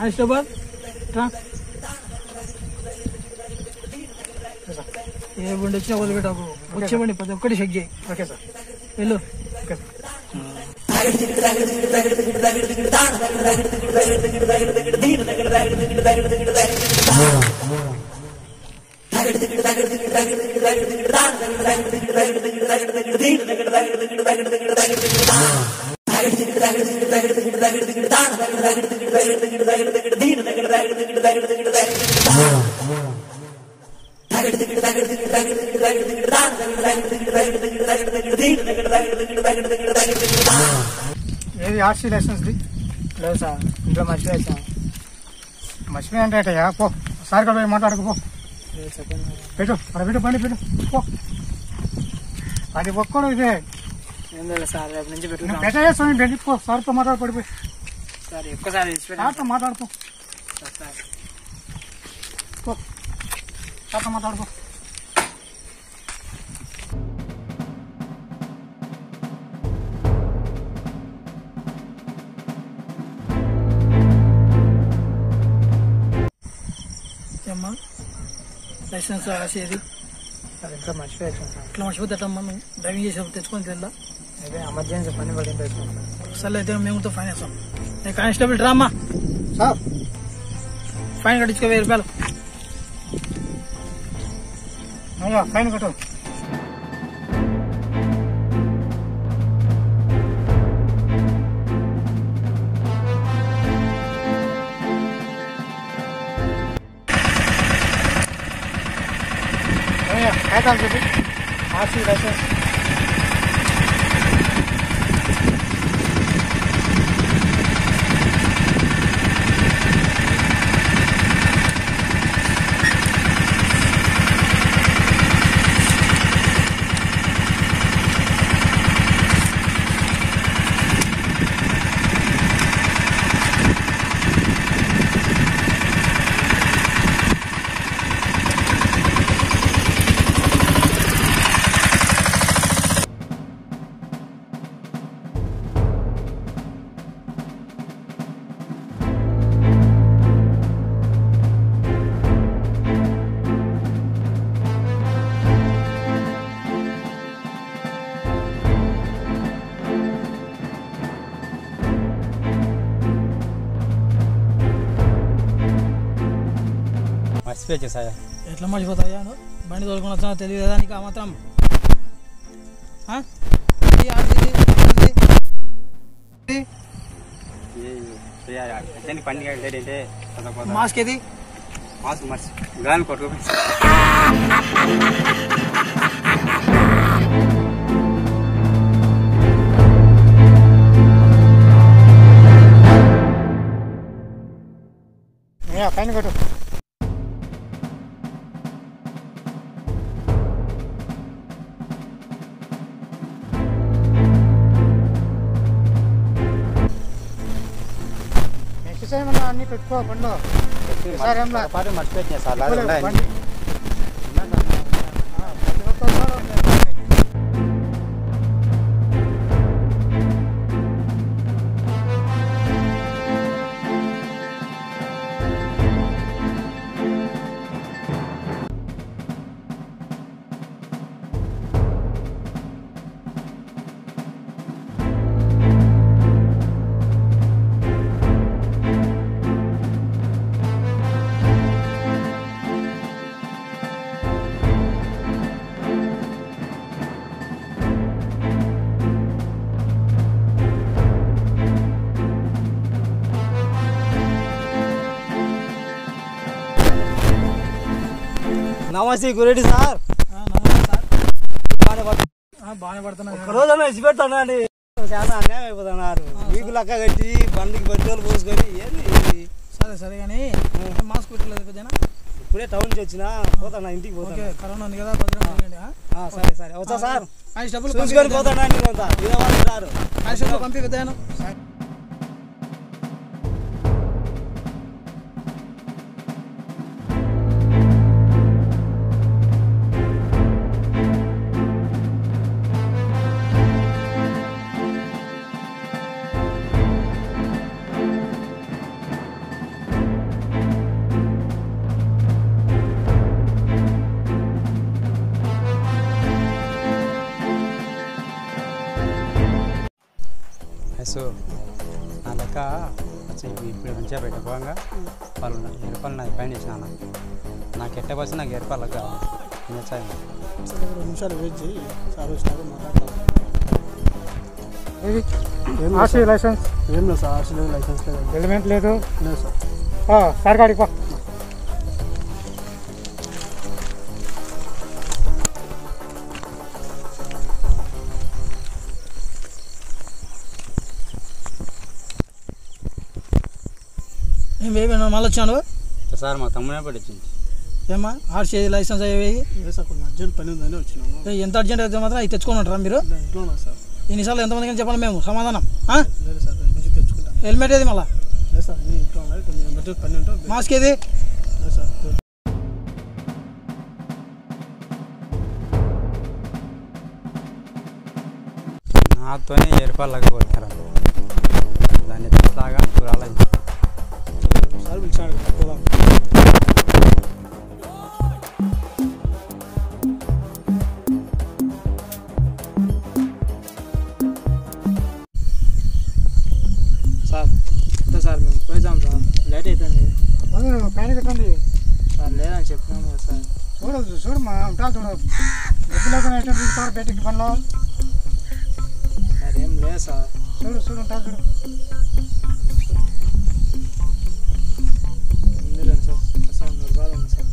Constable రా ఏ బండి వచ్చినా వదిలిపెట్టాకు వచ్చే బండి ప్రతి ఒక్కటి చెక్ చేయి ఓకే సార్ వెళ్ళు ఓకే ఏది ఆర్సీ లైసెన్స్ది లేదు సార్ ఇంట్లో మర్చిపోయా సార్ మర్చిపోయి అంటే పో సార్ కూడా పోయి మాట్లాడుకో పో లేదు సెకండ్ పెట్టు అక్కడ పెట్టు బండి పెట్టు పో అది ఒక్కడు ఇదే ఏం లేదు సార్ రేపు నుంచి నువ్వు పెట్టుకుంటాం పెట్టేస్తాను బండి పో సార్తో మాట్లాడి పడిపోయి సార్ ఒక్కసారి ఇచ్చిపెట్టాను సార్తో మాట్లాడుకో సార్ పో సార్తో మాట్లాడుకో ఏమ్మా లైసెన్స్ రాసేది అది ఇంకా మర్చిపోయాను సార్ ఇట్లా మర్చిపోతే ఎట్లమ్మా నువ్వు డ్రైవింగ్ చేసేప్పుడు తెచ్చుకొని తెల్లా అదే ఎమర్జెన్సీ పని పడింది సర్లే అయితే మేము ఫైన్ వేస్తాం ఏ కానిస్టేబుల్ డ్రామా సార్ ఫైన్ కట్టించుకో వెయ్యి రూపాయలు అయ్యా ఫైన్ కట్టు అయ్యా కాగితాలు చెప్పి ఆర్సీ లైసెన్స్ మర్చిపోయా సార్ ఎట్లా మర్చిపోతాయా నువ్వు బండి తోలుకొని వచ్చా తెలియదా నీకు ఆ మాత్రం ఆ? ఇది ఆడిది, ఇది ఆడిది. పండుగ ఏంటంటే మాస్క్ ఏది మాస్క్ మర్చి గాలి కొట్టుకో అయ్యా ఫైన్ కట్టు నెక్స్ట్ టైం అన్నా అన్ని పెట్టుకో బండు సార్ ఏం లా? పాటు మర్చిపోయా సార్ ఇవ్వలే, లాగా బండి. ఆ, ప్రతి ఒక్కరు ఉన్నాయి. నమస్తే గురెడ్డి సార్ ఆ, నమస్తే సార్ బాగానే పడుతుంది ఆ, బాగానే పడుతున్నాను ఒక రోజు ఇచ్చి పెడతానండి చాలా అన్యాయం అయిపోతున్నారు మీకు లెక్క కట్టి బండికి పెట్రోల్ పోసుకొని ఏంది ఇది? సరే సరే కానీ మాస్క్ పెట్టలేదు పెద్దనా ఇప్పుడే టౌన్ నుంచి వచ్చినా పోతాను ఇంటికి ఓకే పోతాను కరోనా ఉంది కదా భద్రంగా ఉండండి, ఆ? ఆ, సరే సరే వచ్చా సార్ కానిస్టేబుల్ చూసుకొని పోతాను అండి కొంత ఇదే వాళ్ళు సార్ కానిస్టేబుల్ పంపి పెద్దను వయసు నా లెక్క వచ్చి ఇప్పుడు మంచిగా పెట్టకపోగా వాళ్ళు నాకు ఏర్పాలు నాకు పైన ఇచ్చిన నాకు ఎట్ట బస్సు నాకు ఏర్పాలకు కావాలి నచ్చాయి సరే రెండు నిమిషాలు వెయిట్ చేయి సార్ వచ్చినాక మాట్లాడతాం ఏది ఏం లేదు ఆర్సీ లైసెన్స్ ఏం లేదు సార్ ఆర్సీ లేదు లైసెన్స్ లేదు హెల్మెట్ లేదు లేదు సార్ ఆ, సార్ గాడికి పో ఏం బేబీ నువ్వు మళ్ళీ వచ్చాను సార్ మా తమ్ముడే పట్టించింది ఏమ్మా ఆర్సీ లైసెన్స్ అయ్యేవి లేదు సార్ కొంచెం అర్జెంట్ పని ఉందని వచ్చినాము ఏ, ఎంత అర్జెంట్ అయితే మాత్రం అవి తెచ్చుకొని ఉంటారా మీరు ఇలా ఇంట్లో ఉన్నా సార్ ఎన్నిసార్లు ఎంతమందికి చెప్పాలి మేము సమాధానం ఆ? లేదు సార్ దాని నుంచి తెచ్చుకుంటాం హెల్మెట్ ఏది మళ్ళా లేదు సార్ నేను ఇంట్లో ఉన్నాయి కొంచెం అర్జెంట్ పని ఉంటే మాస్క్ ఏది లేదు సార్ నాతోనే ఏర్పాళ్ళగా కొట్టారు దాన్ని ఎట్లాగా చూడాలి సార్ పిలిచాడు పోదాం సార్ అంతే సార్ మేము పోయిద్దాం సార్ లేట్ అవుతుంది బంధు పైన పెట్టండి సార్ లేదని చెప్పినాము కదా సార్ చూడు చూడు మా ఉంటాను చూడు డబ్బు లేకుండా ఎట్లా తీసుకోవాలి బయటికి పనిలో సార్ ఏం లేదు సార్ చూడు చూడు ఉంటాను చూడు ఉందిలేండి సార్ సార్ నూరు రూపాయలు ఉంది సార్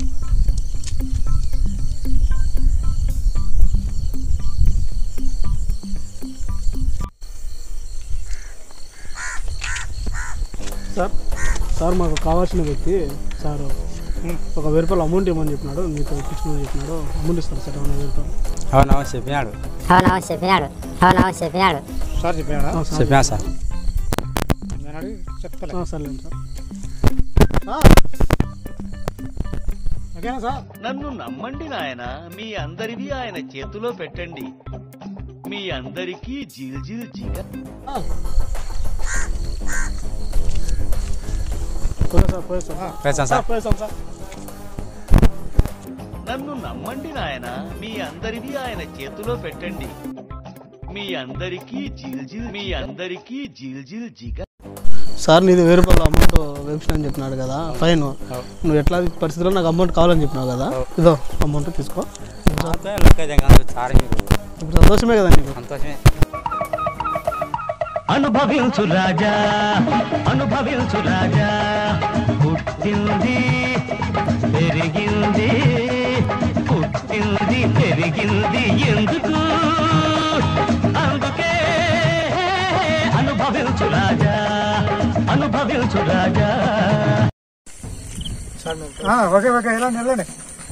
సార్ సార్ మాకు కావాల్సిన వ్యక్తి సార్ ఒక వెయ్యి రూపాయలు అమౌంట్ ఇవ్వమని చెప్పినాడు మీతో ఇప్పించమని చెప్పినాడు అమౌంట్ ఇస్తారు సార్ అవునా వెయ్యి రూపాయలు అవునవును చెప్పినాడు అవునవును చెప్పినాడు అవునవును చెప్పినాడు సార్ చెప్పాడా ఆ, సార్ చెప్పినా సార్ నేను అడిగి చెప్తాలే ఆ, సర్లేండి సార్ ఓకేనా సార్ నన్ను నమ్మండి నాయన మీ అందరివి ఆయన చేతిలో పెట్టండి మీ అందరికీ జిల్ జిల్ జిగ పోయి సార్ పోయి సార్ వేసాం సార్ పోయి సార్ సార్ నన్ను నమ్మండి నాయన మీ అందరివి ఆయన చేతిలో పెట్టండి మీ అందరికీ జిల్ జిల్ మీ అందరికీ జిల్ జిల్ జిగ సార్ నీది వెయ్యి రూపాయలు అమౌంట్ వేపించిన అని చెప్పినాడు కదా ఫైన్ నువ్వు ఎట్లా పరిస్థితుల్లో నాకు అమౌంట్ కావాలని చెప్పినావు కదా ఇదో అమౌంట్ తీసుకో నాతో లెక్క కాదు సార్ మీరు ఇప్పుడు సంతోషమే కదా నీకు సంతోషమే అనుభవించు రాజా అనుభవించు రాజా పుట్టింది పెరిగింది పుట్టింది పెరిగింది ఎందుకు అందుకే అనుభవించు రాజా అనుభవించు రాజా ఆ, ఓకే ఓకే ఇలా నిల్లండి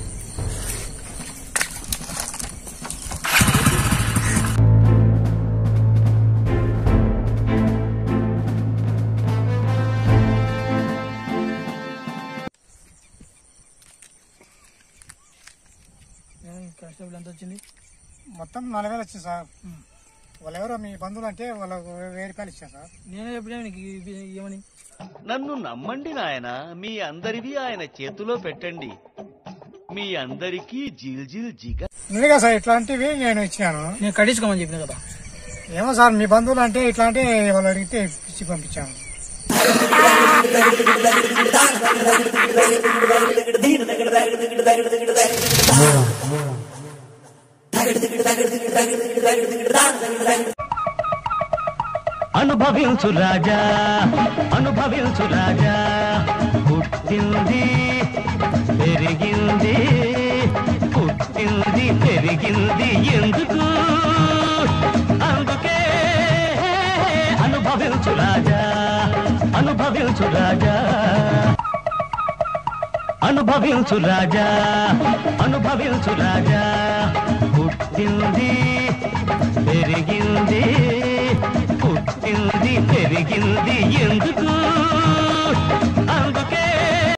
కానిస్టేబుల్ ఎంత వచ్చింది మొత్తం నాలుగు వేలు వచ్చింది సార్ వాళ్ళు ఎవరో మీ బంధువులు అంటే వాళ్ళకు వెయ్యి రూపాయలు ఇచ్చారు సార్ నేనే చెప్పినా నీకు ఇవి- ఇవ్వమని నన్ను నమ్మండి నాయన మీ అందరివి ఆయన చేతిలో పెట్టండి మీ అందరికీ జిల్ జిల్ జిగ నిజంగా సార్ ఇట్లాంటివి నేను ఇచ్చాను నేను కట్టించుకోమని చెప్పిన కదా ఏమో సార్ మీ బంధువులు అంటే ఇట్లాంటి వాళ్ళు అడిగితే ఇచ్చి పంపించాను అనుభవించు రాజా అనుభవించు రాజా పుట్టింది పెరిగింది పుట్టింది పెరిగింది ఎందుకు అందుకే అనుభవించు రాజా అనుభవించు రాజా అనుభవించు రాజా అనుభవించు రాజా పుట్టింది పెరిగింది పుట్టింది పెరిగింది ఎందుకు